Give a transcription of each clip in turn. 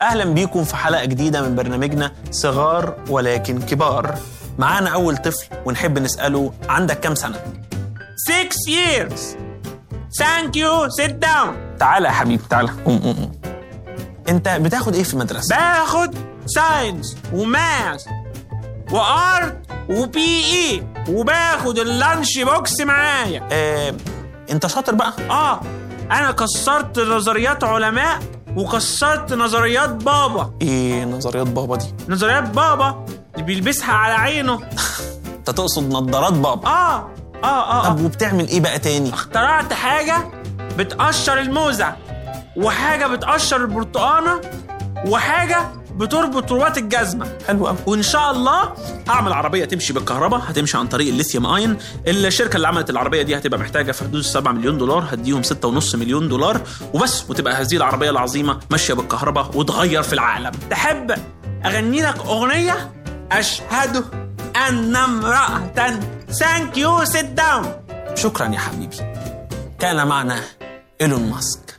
اهلا بيكم في حلقه جديده من برنامجنا صغار ولكن كبار معانا اول طفل ونحب نساله عندك كام سنه 6 years. Thank you. Sit down. تعالى يا حبيبي تعالى قوم قوم قوم. انت بتاخد ايه في المدرسه باخد ساينس وماث وارت وبي اي وباخد اللانش بوكس معايا آه، انت شاطر بقى اه انا كسرت نظريات علماء وكسرت نظريات بابا ايه نظريات بابا دي نظريات بابا اللي بيلبسها على عينه انت تقصد نظارات بابا اه اه اه, طب آه. وبتعمل ايه بقى تاني اخترعت حاجة بتقشر الموزة وحاجة بتقشر البرتقانة وحاجة بتربط روات الجزمة حلو قوي وان شاء الله هعمل عربيه تمشي بالكهرباء هتمشي عن طريق الليثيوم اين الشركه اللي عملت العربيه دي هتبقى محتاجه في حدود 7 مليون دولار هديهم 6.5 مليون دولار وبس وتبقى هذه العربيه العظيمه ماشيه بالكهرباء وتغير في العالم تحب اغني لك اغنيه اشهد ان امراه ثانك يو سيت داون شكرا يا حبيبي كان معنا ايلون ماسك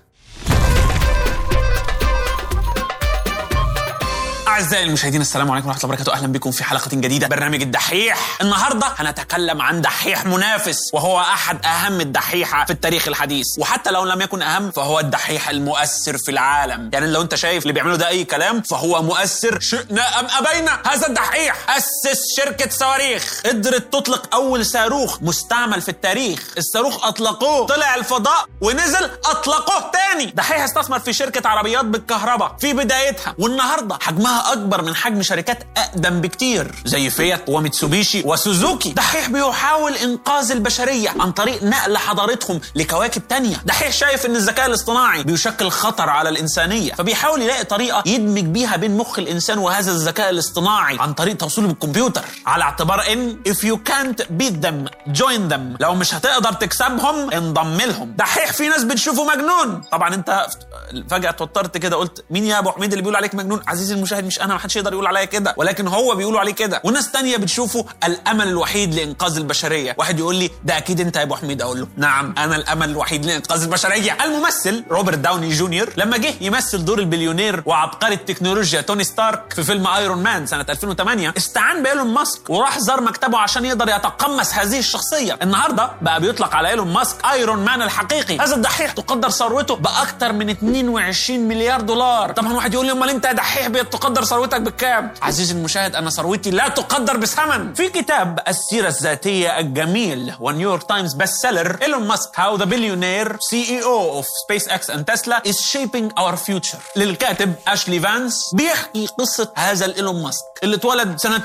أعزائي المشاهدين السلام عليكم ورحمة الله وبركاته أهلا بكم في حلقة جديدة برنامج الدحيح النهاردة هنتكلم عن دحيح منافس وهو أحد أهم الدحيحة في التاريخ الحديث وحتى لو لم يكن أهم فهو الدحيح المؤثر في العالم يعني لو أنت شايف اللي بيعمله ده أي كلام فهو مؤثر شئنا أم أبينا هذا الدحيح أسس شركة صواريخ قدرت تطلق أول صاروخ مستعمل في التاريخ الصاروخ أطلقوه طلع الفضاء ونزل أطلقوه تاني دحيح استثمر في شركة عربيات بالكهرباء في بدايتها والنهاردة حجمها أكبر من حجم شركات أقدم بكتير زي فيات وميتسوبيشي وسوزوكي دحيح بيحاول إنقاذ البشرية عن طريق نقل حضارتهم لكواكب تانية دحيح شايف إن الذكاء الاصطناعي بيشكل خطر على الإنسانية فبيحاول يلاقي طريقة يدمج بيها بين مخ الإنسان وهذا الذكاء الاصطناعي عن طريق توصيله بالكمبيوتر على اعتبار إن if you can't beat them join them لو مش هتقدر تكسبهم انضم لهم دحيح في ناس بتشوفه مجنون طبعا انت فجأة اتوترت كده قلت مين يا ابو حميد اللي بيقول عليك مجنون عزيزي المشاهد مش انا ما حدش يقدر يقول عليا كده ولكن هو بيقولوا عليه كده وناس تانية بتشوفه الامل الوحيد لانقاذ البشريه واحد يقول لي ده اكيد انت يا ابو حميد اقول له نعم انا الامل الوحيد لانقاذ البشريه الممثل روبرت داوني جونيور لما جه يمثل دور البليونير وعبقري التكنولوجيا توني ستارك في فيلم ايرون مان سنه 2008 استعان بايلون ماسك وراح زار مكتبه عشان يقدر يتقمص هذه الشخصيه النهارده بقى بيطلق على ايلون ماسك ايرون مان الحقيقي هذا الدحيح تقدر ثروته باكثر من 22 مليار دولار طبعا واحد يقول لي امال انت يا دحيح بتقدر ثروتك بكام عزيزي المشاهد انا ثروتي لا تقدر بثمن في كتاب السيره الذاتيه الجميل ونيويورك تايمز بيست سيلر ايلون ماسك هاو ذا بillionaire سي اي او اوف سبيس اكس اند تسلا is shaping our future للكاتب اشلي فانس بيحكي قصه هذا الايلون ماسك اللي اتولد سنه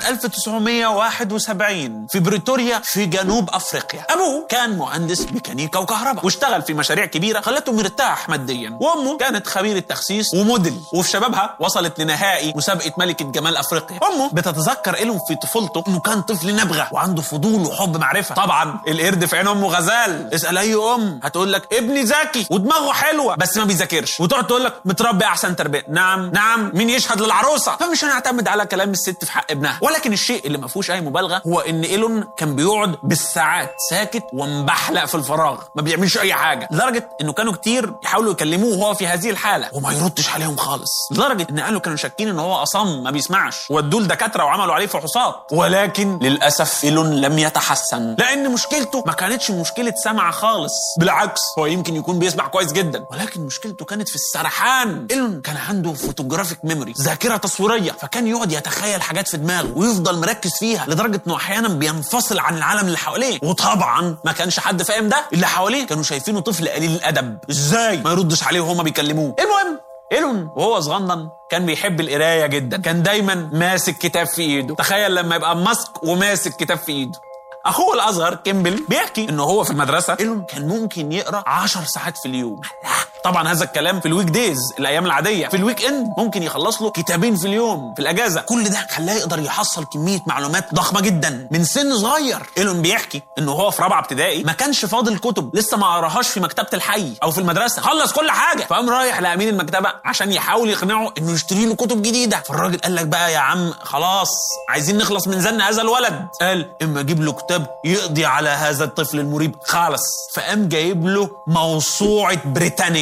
1971 في بريتوريا في جنوب افريقيا ابوه كان مهندس ميكانيكا وكهرباء واشتغل في مشاريع كبيره خلته مرتاح ماديا وامه كانت خبيره تخسيس وموديل وفي شبابها وصلت لنهائي مسابقه ملكه جمال افريقيا امه بتتذكر ايلون في طفولته انه كان طفل نبغه وعنده فضول وحب معرفه طبعا القرد في عين امه غزال اسال اي ام هتقول لك ابني ذكي ودماغه حلوه بس ما بيذاكرش وتقعد تقول لك متربي احسن تربيه نعم نعم مين يشهد للعروسه فمش هنعتمد على كلام الست في حق ابنها ولكن الشيء اللي ما فيهوش اي مبالغه هو ان ايلون كان بيقعد بالساعات ساكت ومبحلق في الفراغ ما بيعملش اي حاجه لدرجه انه كانوا كتير يحاولوا يكلموه وهو في هذه الحاله وما يردش عليهم خالص لدرجه ان اهله كانوا شاكين ان هو اصم ما بيسمعش ودوه لدكاتره وعملوا عليه فحوصات ولكن للاسف ايلون لم يتحسن لان مشكلته ما كانتش مشكله سمع خالص بالعكس هو يمكن يكون بيسمع كويس جدا ولكن مشكلته كانت في السرحان ايلون كان عنده فوتوجرافيك ميموري ذاكره تصويريه فكان يقعد يتخيل حاجات في دماغه ويفضل مركز فيها لدرجه انه احيانا بينفصل عن العالم اللي حواليه وطبعا ما كانش حد فاهم ده اللي حواليه كانوا شايفينه طفل قليل الادب ازاي ما يردش عليه وهما بيكلموه المهم ايلون وهو صغنن كان بيحب القرايه جدا كان دايما ماسك كتاب في ايده تخيل لما يبقى ماسك وماسك كتاب في ايده اخوه الاصغر كيمبل بيحكي انه هو في المدرسه ايلون كان ممكن يقرا 10 ساعات في اليوم طبعا هذا الكلام في الويك ديز الايام العاديه في الويك اند ممكن يخلص له كتابين في اليوم في الاجازه كل ده خلاه يقدر يحصل كميه معلومات ضخمه جدا من سن صغير ايلون بيحكي انه هو في رابعه ابتدائي ما كانش فاضل كتب لسه ما قراهاش في مكتبه الحي او في المدرسه خلص كل حاجه فقام رايح لامين المكتبه عشان يحاول يقنعه انه يشتري له كتب جديده فالراجل قال لك بقى يا عم خلاص عايزين نخلص من زن هذا الولد قال اما اجيب له كتاب يقضي على هذا الطفل المريب خالص فقام جايب له موسوعه بريتانيك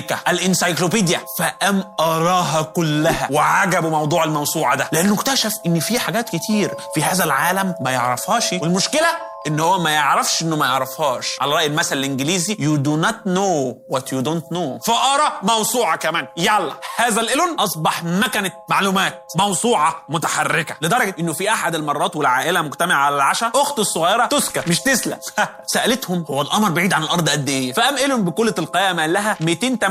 امريكا الانسايكلوبيديا فقام قراها كلها وعجبه موضوع الموسوعه ده لانه اكتشف ان في حاجات كتير في هذا العالم ما يعرفهاش والمشكله ان هو ما يعرفش انه ما يعرفهاش على راي المثل الانجليزي you do not know what you don't know فقرا موسوعه كمان يلا هذا الايلون اصبح مكنه معلومات موسوعه متحركه لدرجه انه في احد المرات والعائله مجتمعه على العشاء اخته الصغيره تسكا مش تسلا سالتهم هو القمر بعيد عن الارض قد ايه فقام ايلون بكل تلقائيه قال لها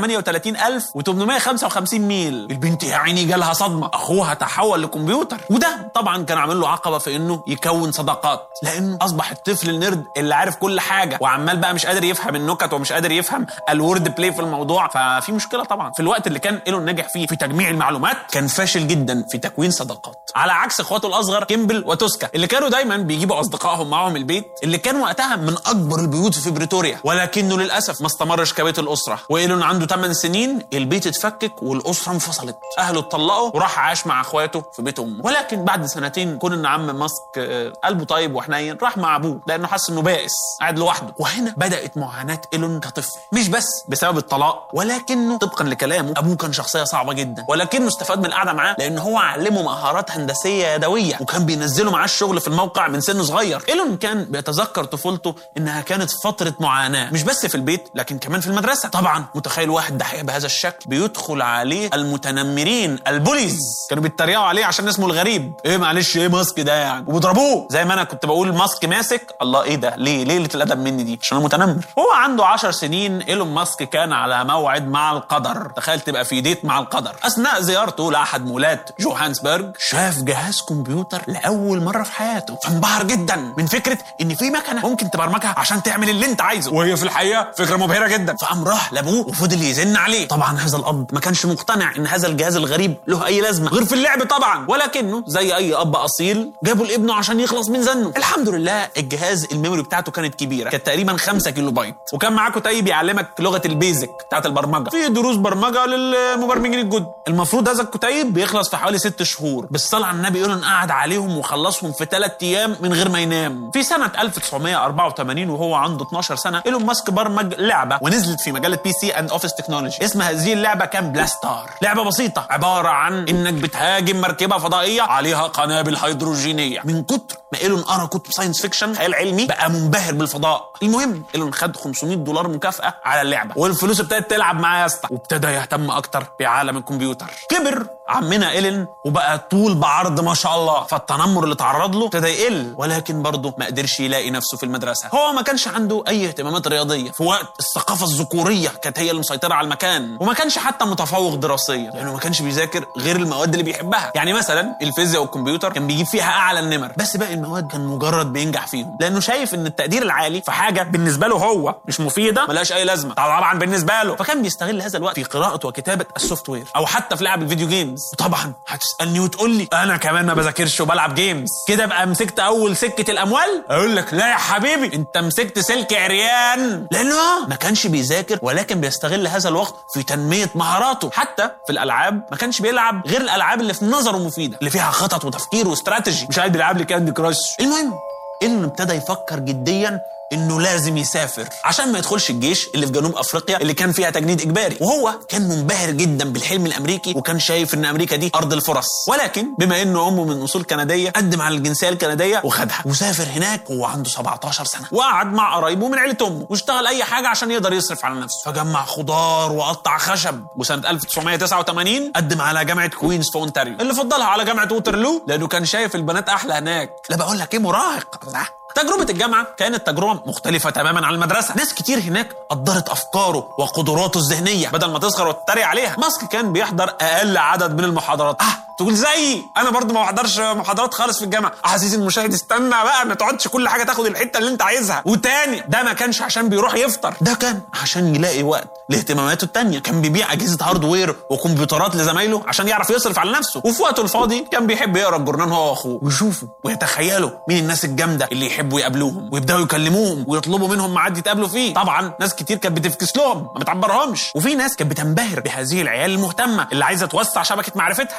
238855 ميل البنت يا عيني جالها صدمه اخوها تحول لكمبيوتر وده طبعا كان عامل له عقبه في انه يكون صداقات لانه اصبح الطفل النيرد اللي عارف كل حاجه وعمال بقى مش قادر يفهم النكت ومش قادر يفهم الورد بلاي في الموضوع ففي مشكله طبعا في الوقت اللي كان ايلون ناجح فيه في تجميع المعلومات كان فاشل جدا في تكوين صداقات على عكس اخواته الاصغر كيمبل وتوسكا اللي كانوا دايما بيجيبوا اصدقائهم معاهم البيت اللي كان وقتها من اكبر البيوت في بريتوريا ولكنه للاسف ما استمرش كبيت الاسره وايلون عنده 8 سنين البيت اتفكك والاسره انفصلت اهله اتطلقوا وراح عاش مع اخواته في بيت امه ولكن بعد سنتين كون ان عم ماسك آه، قلبه طيب وحنين راح مع ابوه لانه حس انه بائس قاعد لوحده وهنا بدات معاناه ايلون كطفل مش بس بسبب الطلاق ولكنه طبقا لكلامه ابوه كان شخصيه صعبه جدا ولكنه استفاد من القعده معاه لان هو علمه مهارات هندسيه يدويه وكان بينزله معاه الشغل في الموقع من سن صغير ايلون كان بيتذكر طفولته انها كانت فتره معاناه مش بس في البيت لكن كمان في المدرسه طبعا متخيل واحد دحيح بهذا الشكل بيدخل عليه المتنمرين البوليز كانوا بيتريقوا عليه عشان اسمه الغريب ايه معلش ايه ماسك ده يعني وبيضربوه زي ما انا كنت بقول ماسك ماسك الله ايه ده ليه ليه قله الادب مني دي عشان انا متنمر هو عنده 10 سنين ايلون ماسك كان على موعد مع القدر تخيل تبقى في ديت مع القدر اثناء زيارته لاحد مولات جوهانسبرج شاف جهاز كمبيوتر لاول مره في حياته فانبهر جدا من فكره ان في مكنه ممكن تبرمجها عشان تعمل اللي انت عايزه وهي في الحقيقه فكره مبهره جدا فقام راح لابوه وفضل يزن عليه طبعا هذا الاب ما كانش مقتنع ان هذا الجهاز الغريب له اي لازمه غير في اللعب طبعا ولكنه زي اي اب اصيل جابه لابنه عشان يخلص من زنه الحمد لله الجهاز الميموري بتاعته كانت كبيره كانت تقريبا 5 كيلو بايت وكان معاه كتيب يعلمك لغه البيزك بتاعت البرمجه في دروس برمجه للمبرمجين الجدد المفروض هذا الكتيب بيخلص في حوالي 6 شهور بالصلاه على النبي يقولون قعد عليهم وخلصهم في 3 ايام من غير ما ينام في سنه 1984 وهو عنده 12 سنه ايلون ماسك برمج لعبه ونزلت في مجله بي سي اند اوفيس تكنولوجي اسم هذه اللعبه كان بلاستار لعبه بسيطه عباره عن انك بتهاجم مركبه فضائيه عليها قنابل هيدروجينيه من كتر ما ايلون قرا كتب ساينس فيكشن خيال علمي بقى منبهر بالفضاء المهم ايلون خد 500 دولار مكافاه على اللعبه والفلوس ابتدت تلعب معاه يا اسطى وابتدى يهتم اكتر بعالم الكمبيوتر كبر عمنا ايلين وبقى طول بعرض ما شاء الله فالتنمر اللي تعرض له ابتدى يقل ولكن برضه ما قدرش يلاقي نفسه في المدرسه هو ما كانش عنده اي اهتمامات رياضيه في وقت الثقافه الذكوريه كانت هي اللي مسيطره على المكان وما كانش حتى متفوق دراسيا لانه ما كانش بيذاكر غير المواد اللي بيحبها يعني مثلا الفيزياء والكمبيوتر كان بيجيب فيها اعلى النمر بس باقي المواد كان مجرد بينجح فيهم لانه شايف ان التقدير العالي في حاجه بالنسبه له هو مش مفيده ملهاش اي لازمه طبعا بالنسبه له فكان بيستغل هذا الوقت في قراءه وكتابه السوفت وير او حتى في لعب الفيديو جيمز وطبعا هتسالني وتقول لي انا كمان ما بذاكرش وبلعب جيمز كده بقى مسكت اول سكه الاموال اقول لك لا يا حبيبي انت مسكت سلك عريان لانه ما كانش بيذاكر ولكن بيستغل هذا الوقت في تنميه مهاراته حتى في الالعاب ما كانش بيلعب غير الالعاب اللي في نظره مفيده اللي فيها خطط وتفكير واستراتيجي مش قاعد بيلعب لي كاندي كراش المهم انه ابتدى يفكر جديا انه لازم يسافر عشان ما يدخلش الجيش اللي في جنوب افريقيا اللي كان فيها تجنيد اجباري وهو كان منبهر جدا بالحلم الامريكي وكان شايف ان امريكا دي ارض الفرص ولكن بما انه امه من اصول كنديه قدم على الجنسيه الكنديه وخدها وسافر هناك وهو عنده 17 سنه وقعد مع قرايبه من عيله امه واشتغل اي حاجه عشان يقدر يصرف على نفسه فجمع خضار وقطع خشب وسنه 1989 قدم على جامعه كوينز في اونتاريو اللي فضلها على جامعه ووترلو لانه كان شايف البنات احلى هناك لا بقول لك ايه مراهق لا تجربة الجامعة كانت تجربة مختلفة تماما عن المدرسة، ناس كتير هناك قدرت أفكاره وقدراته الذهنية بدل ما تسخر وتتريق عليها، ماسك كان بيحضر أقل عدد من المحاضرات، آه تقول زيي أنا برضو ما بحضرش محاضرات خالص في الجامعة، عزيزي المشاهد استنى بقى ما تقعدش كل حاجة تاخد الحتة اللي أنت عايزها، وتاني ده ما كانش عشان بيروح يفطر، ده كان عشان يلاقي وقت لاهتماماته التانية، كان بيبيع أجهزة هاردوير وكمبيوترات لزمايله عشان يعرف يصرف على نفسه، وفي وقته الفاضي كان بيحب يقرا الجورنال هو وأخوه ويشوفوا ويتخيلوا مين الناس الجامدة اللي يحبوا يقابلوهم ويبداوا يكلموهم ويطلبوا منهم ميعاد يتقابلوا فيه طبعا ناس كتير كانت بتفكس لهم ما بتعبرهمش وفي ناس كانت بتنبهر بهذه العيال المهتمه اللي عايزه توسع شبكه معرفتها وعايزه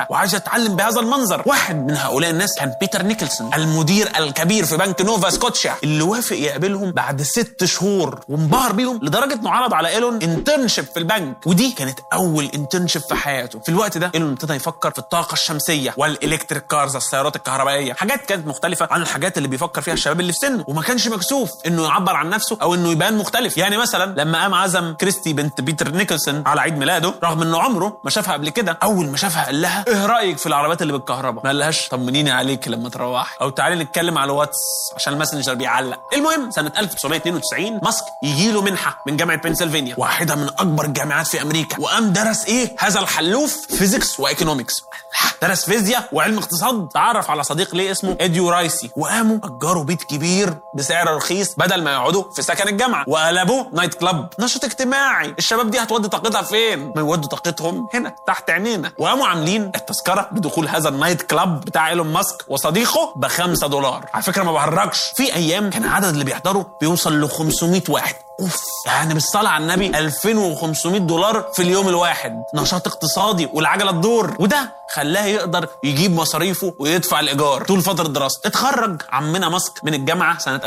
اتعلم بهذا المنظر واحد من هؤلاء الناس كان بيتر نيكلسون المدير الكبير في بنك نوفا سكوتشيا اللي وافق يقابلهم بعد ست شهور وانبهر بيهم لدرجه انه عرض على ايلون انترنشيب في البنك ودي كانت اول انترنشيب في حياته في الوقت ده ايلون ابتدى يفكر في الطاقه الشمسيه والالكتريك كارز السيارات الكهربائيه حاجات كانت مختلفه عن الحاجات اللي بيفكر فيها الشباب اللي في سنه وما كانش مكسوف انه يعبر عن نفسه او انه يبان مختلف يعني مثلا لما قام عزم كريستي بنت بيتر نيكلسون على عيد ميلاده رغم انه عمره ما شافها قبل كده اول ما شافها قال لها ايه رايك في العربيات اللي بالكهرباء ما قالهاش طمنيني عليك لما تروحي او تعالي نتكلم على الواتس عشان الماسنجر بيعلق المهم سنه 1992 ماسك يجي له منحه من جامعه بنسلفانيا واحده من اكبر الجامعات في امريكا وقام درس ايه هذا الحلوف فيزيكس وايكونومكس درس فيزياء وعلم اقتصاد تعرف على صديق ليه اسمه اديو رايسي وقاموا اجروا بيت كبير بسعر رخيص بدل ما يقعدوا في سكن الجامعه وقلبوه نايت كلاب نشاط اجتماعي الشباب دي هتودي طاقتها فين ما يودوا طاقتهم هنا تحت عينينا وقاموا عاملين التذكره بدخول هذا النايت كلاب بتاع ايلون ماسك وصديقه ب 5 دولار على فكره ما بهرجش في ايام كان عدد اللي بيحضروا بيوصل ل 500 واحد اوف يعني بالصلاه على النبي 2500 دولار في اليوم الواحد نشاط اقتصادي والعجله تدور وده خلاه يقدر يجيب مصاريفه ويدفع الايجار طول فتره دراسته اتخرج عمنا ماسك من الجامعه سنه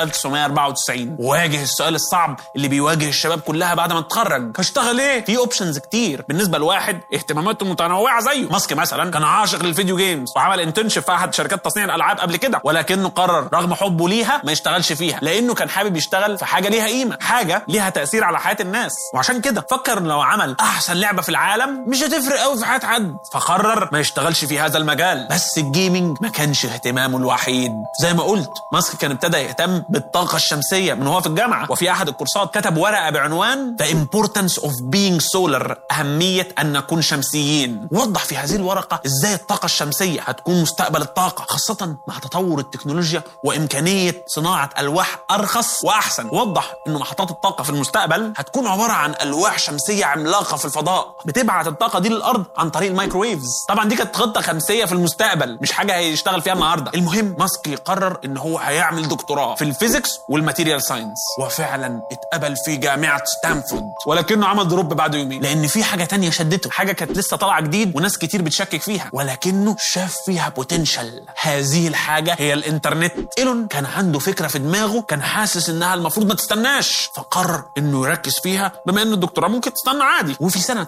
1994 وواجه السؤال الصعب اللي بيواجه الشباب كلها بعد ما تتخرج هشتغل ايه في اوبشنز كتير بالنسبه لواحد اهتماماته متنوعه زيه ماسك مثلا كان عاشق للفيديو جيمز وعمل انترنشيب في احد شركات تصنيع الالعاب قبل كده ولكنه قرر رغم حبه ليها ما يشتغلش فيها لانه كان حابب يشتغل في حاجه ليها قيمه حاجه ليها تاثير على حياه الناس وعشان كده فكر لو عمل احسن لعبه في العالم مش هتفرق قوي في حياه حد فقرر ما يشتغلش في هذا المجال بس الجيمنج ما كانش اهتمامه الوحيد زي ما قلت ماسك كان ابتدى يهتم بالطاقه الشمسيه من هو في الجامعه وفي احد الكورسات كتب ورقه بعنوان The Importance of Being Solar اهميه ان نكون شمسيين وضح في هذه الورقه ازاي الطاقه الشمسيه هتكون مستقبل الطاقه خاصه مع تطور التكنولوجيا وامكانيه صناعه الواح ارخص واحسن وضح انه محطات الطاقه في المستقبل هتكون عباره عن الواح شمسيه عملاقه في الفضاء بتبعت الطاقه دي للارض عن طريق الميكروويفز طبعا دي كانت خطه خمسيه في المستقبل مش حاجه هيشتغل فيها النهارده المهم ماسك يقرر ان هو هيعمل دكتوراه في الفيزيكس والماتيريال ساينس وفعلا اتقبل في جامعه ستانفورد ولكنه عمل دروب بعد يومين لان في حاجه تانية شدته حاجه كانت لسه طالعه جديد وناس كتير بتشكك فيها ولكنه شاف فيها بوتنشال هذه الحاجه هي الانترنت ايلون كان عنده فكره في دماغه كان حاسس انها المفروض ما تستناش فقرر انه يركز فيها بما ان الدكتوراه ممكن تستنى عادي وفي سنه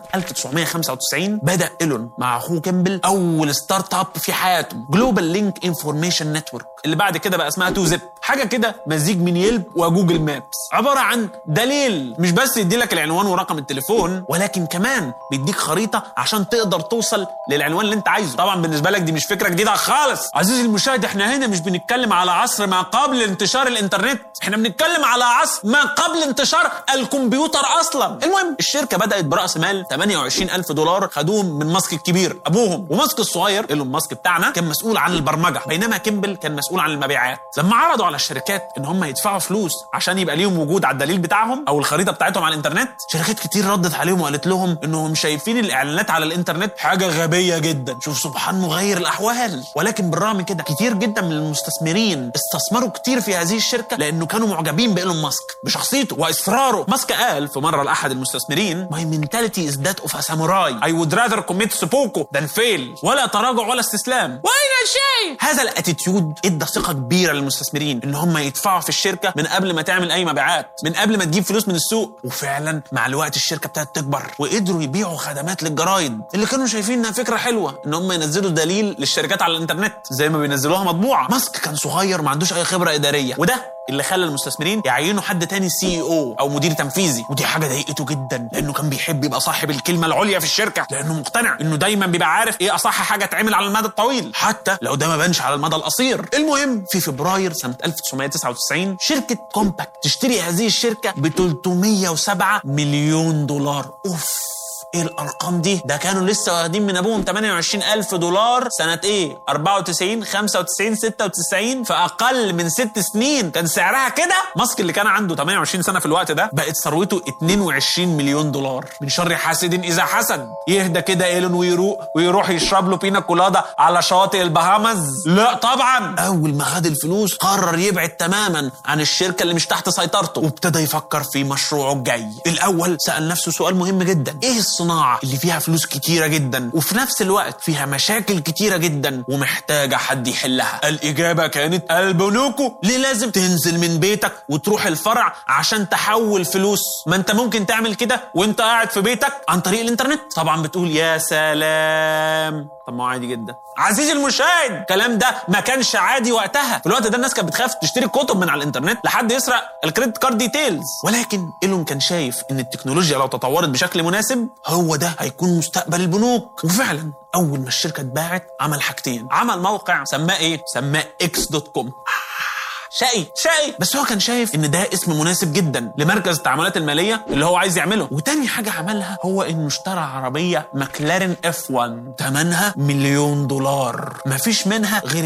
1995 بدا ايلون مع اخوه كيمبل اول ستارت اب في حياته جلوبال لينك انفورميشن نتورك اللي بعد كده بقى اسمها تو زيب حاجه كده مزيج من يلب وجوجل مابس عباره عن دليل مش بس يدي لك العنوان ورقم التليفون ولكن كمان بيديك خريطه عشان تقدر توصل للعنوان اللي انت عايزه طبعا بالنسبه لك دي مش فكره جديده خالص عزيزي المشاهد احنا هنا مش بنتكلم على عصر ما قبل انتشار الانترنت احنا بنتكلم على عصر ما قبل انتشار الكمبيوتر اصلا المهم الشركه بدات براس مال 28 الف دولار خدوهم من ماسك الكبير ابوهم وماسك الصغير ايلون ماسك بتاعنا كان مسؤول عن البرمجه بينما كيمبل كان مسؤول عن المبيعات لما عرضوا على الشركات ان هم يدفعوا فلوس عشان يبقى ليهم وجود على الدليل بتاعهم او الخريطه بتاعتهم على الانترنت شركات كتير ردت عليهم وقالت لهم انهم شايفين الاعلانات على الانترنت حاجه غبيه جدا شوف سبحان مغير الاحوال ولكن بالرغم من كده كتير جدا من المستثمرين استثمروا كتير في هذه الشركه لانه كانوا معجبين بايلون ماسك بشخصيته واصراره ماسك قال في مره لاحد المستثمرين my mentality is that of a samurai I would rather commit seppuku than fail ولا تراجع ولا استسلام واين الشيء هذا الاتيتيود ادى ثقه كبيره للمستثمرين ان هم يدفعوا في الشركه من قبل ما تعمل اي مبيعات من قبل ما تجيب فلوس من السوق وفعلا مع الوقت الشركه ابتدت تكبر وقدروا يبيعوا خدمات للجرايد اللي كانوا شايفين انها فكره حلوه ان هم ينزلوا دليل للشركات على الانترنت زي ما بينزلوها مطبوعه ماسك كان صغير ما عندوش اي خبره اداريه وده اللي خلى المستثمرين يعينوا حد تاني سي او او مدير تنفيذي ودي حاجه ضايقته جدا لانه كان بيحب يبقى صاحب الكلمه العليا في الشركه لانه مقتنع انه دايما بيبقى عارف ايه اصح حاجه تعمل على المدى الطويل حتى لو ده ما بانش على المدى القصير المهم في فبراير سنه 1999 شركه كومباكت تشتري هذه الشركه ب 307 مليون دولار اوف ايه الارقام دي ده كانوا لسه واخدين من ابوهم 28 الف دولار سنه ايه 94 95 96 في اقل من ست سنين كان سعرها كده ماسك اللي كان عنده 28 سنه في الوقت ده بقت ثروته 22 مليون دولار من شر حاسد اذا حسد يهدى كده ايلون ويروق ويروح يشرب له بينا كولادا على شواطئ البهامز لا طبعا اول ما خد الفلوس قرر يبعد تماما عن الشركه اللي مش تحت سيطرته وابتدى يفكر في مشروعه الجاي الاول سال نفسه سؤال مهم جدا ايه الصناعه الصناعه اللي فيها فلوس كتيره جدا وفي نفس الوقت فيها مشاكل كتيره جدا ومحتاجه حد يحلها الاجابه كانت البنوكو ليه لازم تنزل من بيتك وتروح الفرع عشان تحول فلوس ما انت ممكن تعمل كده وانت قاعد في بيتك عن طريق الانترنت طبعا بتقول يا سلام طب ما هو عادي جدا عزيزي المشاهد الكلام ده ما كانش عادي وقتها في الوقت ده الناس كانت بتخاف تشتري كتب من على الانترنت لحد يسرق الكريدت كارد ديتيلز ولكن ايلون كان شايف ان التكنولوجيا لو تطورت بشكل مناسب هو ده هيكون مستقبل البنوك وفعلا اول ما الشركه اتباعت عمل حاجتين عمل موقع سماه ايه سماه اكس دوت كوم شقي شقي بس هو كان شايف ان ده اسم مناسب جدا لمركز التعاملات الماليه اللي هو عايز يعمله وتاني حاجه عملها هو انه اشترى عربيه ماكلارين اف 1 ثمنها مليون دولار مفيش منها غير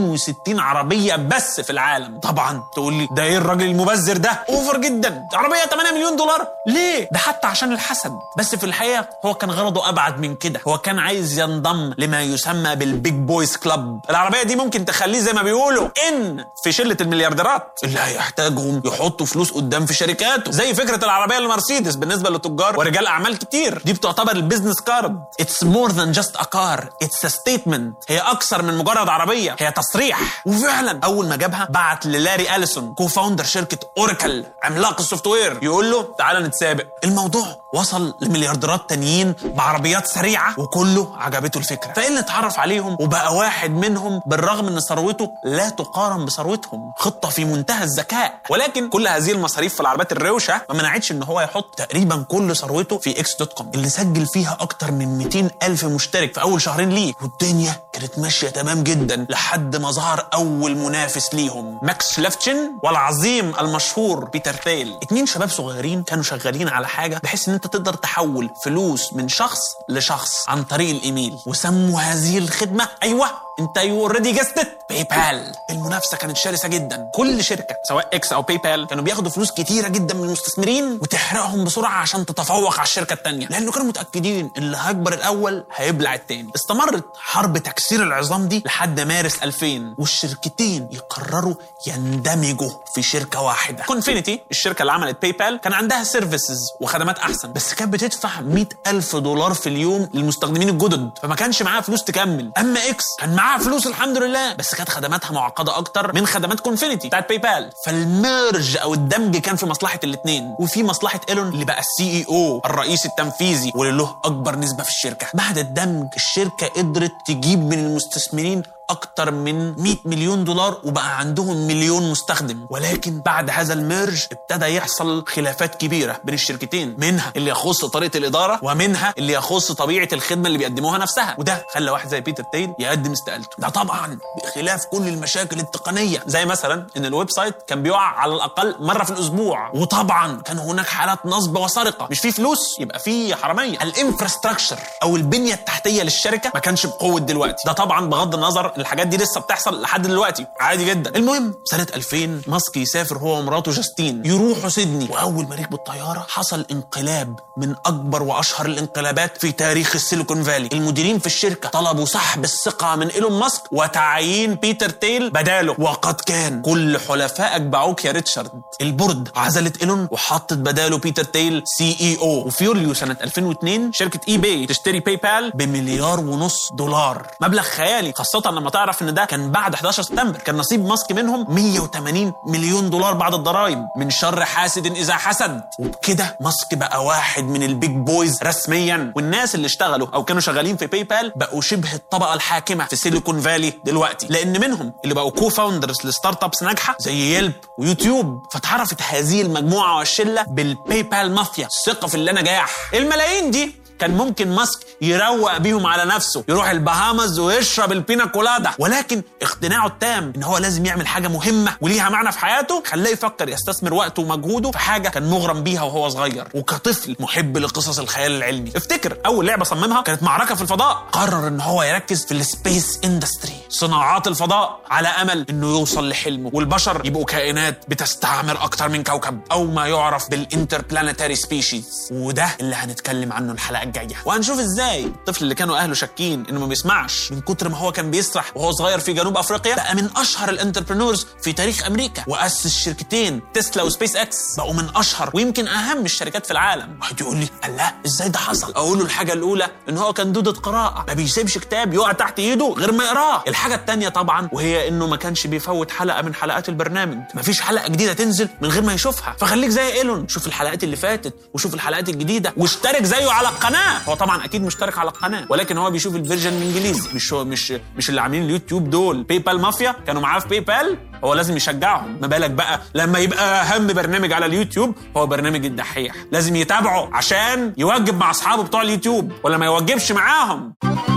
62 عربيه بس في العالم طبعا تقول لي ده ايه الراجل المبذر ده اوفر جدا عربيه 8 مليون دولار ليه ده حتى عشان الحسد بس في الحقيقه هو كان غرضه ابعد من كده هو كان عايز ينضم لما يسمى بالبيج بويز كلاب العربيه دي ممكن تخليه زي ما بيقولوا ان في شله المليارديرات اللي هيحتاجهم يحطوا فلوس قدام في شركاته زي فكره العربيه المرسيدس بالنسبه للتجار ورجال اعمال كتير دي بتعتبر البيزنس كارد اتس مور ذان جاست ا كار اتس ا ستيتمنت هي اكثر من مجرد عربيه هي تصريح وفعلا اول ما جابها بعت للاري اليسون كو فاوندر شركه اوراكل عملاق السوفت وير يقول له تعالى نتسابق الموضوع وصل لمليارديرات تانيين بعربيات سريعه وكله عجبته الفكره فإيه اللي اتعرف عليهم وبقى واحد منهم بالرغم ان ثروته لا تقارن بثروتهم خطه في منتهى الذكاء ولكن كل هذه المصاريف في العربيات الروشه ما منعتش ان هو يحط تقريبا كل ثروته في اكس دوت كوم اللي سجل فيها اكتر من 200 الف مشترك في اول شهرين ليه والدنيا كانت ماشيه تمام جدا لحد ما ظهر اول منافس ليهم ماكس ليفتشن والعظيم المشهور بيتر تيل اتنين شباب صغيرين كانوا شغالين على حاجه بحيث ان انت تقدر تحول فلوس من شخص لشخص عن طريق الايميل وسموا هذه الخدمه ايوه انت يو اوريدي جستت باي بال المنافسه كانت شرسه جدا كل شركه سواء اكس او باي بال كانوا بياخدوا فلوس كتيره جدا من المستثمرين وتحرقهم بسرعه عشان تتفوق على الشركه الثانيه لانه كانوا متاكدين اللي هيكبر الاول هيبلع الثاني استمرت حرب تكسير العظام دي لحد مارس 2000 والشركتين يقرروا يندمجوا في شركه واحده كونفينيتي الشركه اللي عملت باي بال كان عندها سيرفيسز وخدمات احسن بس كانت بتدفع 100 الف دولار في اليوم للمستخدمين الجدد فما كانش معاها فلوس تكمل اما اكس كان معاها فلوس الحمد لله بس كانت خدماتها معقده اكتر من خدمات كونفينيتي بتاعت باي بال فالميرج او الدمج كان في مصلحه الاثنين وفي مصلحه ايلون اللي بقى السي اي او الرئيس التنفيذي واللي له اكبر نسبه في الشركه بعد الدمج الشركه قدرت تجيب من المستثمرين اكتر من 100 مليون دولار وبقى عندهم مليون مستخدم ولكن بعد هذا الميرج ابتدى يحصل خلافات كبيره بين الشركتين منها اللي يخص طريقه الاداره ومنها اللي يخص طبيعه الخدمه اللي بيقدموها نفسها وده خلى واحد زي بيتر تيل يقدم استقالته ده طبعا بخلاف كل المشاكل التقنيه زي مثلا ان الويب سايت كان بيقع على الاقل مره في الاسبوع وطبعا كان هناك حالات نصب وسرقه مش في فلوس يبقى في حراميه الانفراستراكشر او البنيه التحتيه للشركه ما كانش بقوه دلوقتي ده طبعا بغض النظر الحاجات دي لسه بتحصل لحد دلوقتي عادي جدا المهم سنه 2000 ماسك يسافر هو ومراته جاستين يروحوا سيدني واول ما ركبوا الطياره حصل انقلاب من اكبر واشهر الانقلابات في تاريخ السيليكون فالي المديرين في الشركه طلبوا سحب الثقه من ايلون ماسك وتعيين بيتر تيل بداله وقد كان كل حلفائك باعوك يا ريتشارد البورد عزلت ايلون وحطت بداله بيتر تيل سي اي او وفي يوليو سنه 2002 شركه اي باي تشتري باي بال بمليار ونص دولار مبلغ خيالي خاصه لما تعرف ان ده كان بعد 11 سبتمبر كان نصيب ماسك منهم 180 مليون دولار بعد الضرائب من شر حاسد اذا حسد وبكده ماسك بقى واحد من البيج بويز رسميا والناس اللي اشتغلوا او كانوا شغالين في باي بال بقوا شبه الطبقه الحاكمه في سيليكون فالي دلوقتي لان منهم اللي بقوا كو فاوندرز لستارت ابس ناجحه زي يلب ويوتيوب فتعرفت هذه المجموعه والشله بالباي بال مافيا الثقه في اللي نجاح الملايين دي كان ممكن ماسك يروق بيهم على نفسه يروح البهامز ويشرب البينا كولادا ولكن اقتناعه التام ان هو لازم يعمل حاجه مهمه وليها معنى في حياته خلاه يفكر يستثمر وقته ومجهوده في حاجه كان مغرم بيها وهو صغير وكطفل محب لقصص الخيال العلمي افتكر اول لعبه صممها كانت معركه في الفضاء قرر ان هو يركز في السبيس اندستري صناعات الفضاء على امل انه يوصل لحلمه والبشر يبقوا كائنات بتستعمر اكتر من كوكب او ما يعرف بالانتربلانيتاري سبيشيز وده اللي هنتكلم عنه الحلقه الجايه وهنشوف ازاي الطفل اللي كانوا اهله شاكين انه ما بيسمعش من كتر ما هو كان بيسرح وهو صغير في جنوب افريقيا بقى من اشهر الانتربرنورز في تاريخ امريكا واسس شركتين تسلا وسبيس اكس بقوا من اشهر ويمكن اهم الشركات في العالم واحد يقول لي الله ازاي ده حصل اقول له الحاجه الاولى ان هو كان دودة قراءه ما بيسيبش كتاب يقع تحت ايده غير ما يقراه الحاجه الثانيه طبعا وهي انه ما كانش بيفوت حلقه من حلقات البرنامج ما فيش حلقه جديده تنزل من غير ما يشوفها فخليك زي ايلون شوف الحلقات اللي فاتت وشوف الحلقات الجديده واشترك زيه على القناه هو طبعا اكيد مشترك على القناه ولكن هو بيشوف الفيرجن الانجليزي مش هو مش مش اللي عاملين اليوتيوب دول باي بال مافيا كانوا معاه في باي بال هو لازم يشجعهم ما بالك بقى لما يبقى اهم برنامج على اليوتيوب هو برنامج الدحيح لازم يتابعه عشان يوجب مع اصحابه بتوع اليوتيوب ولا ما يوجبش معاهم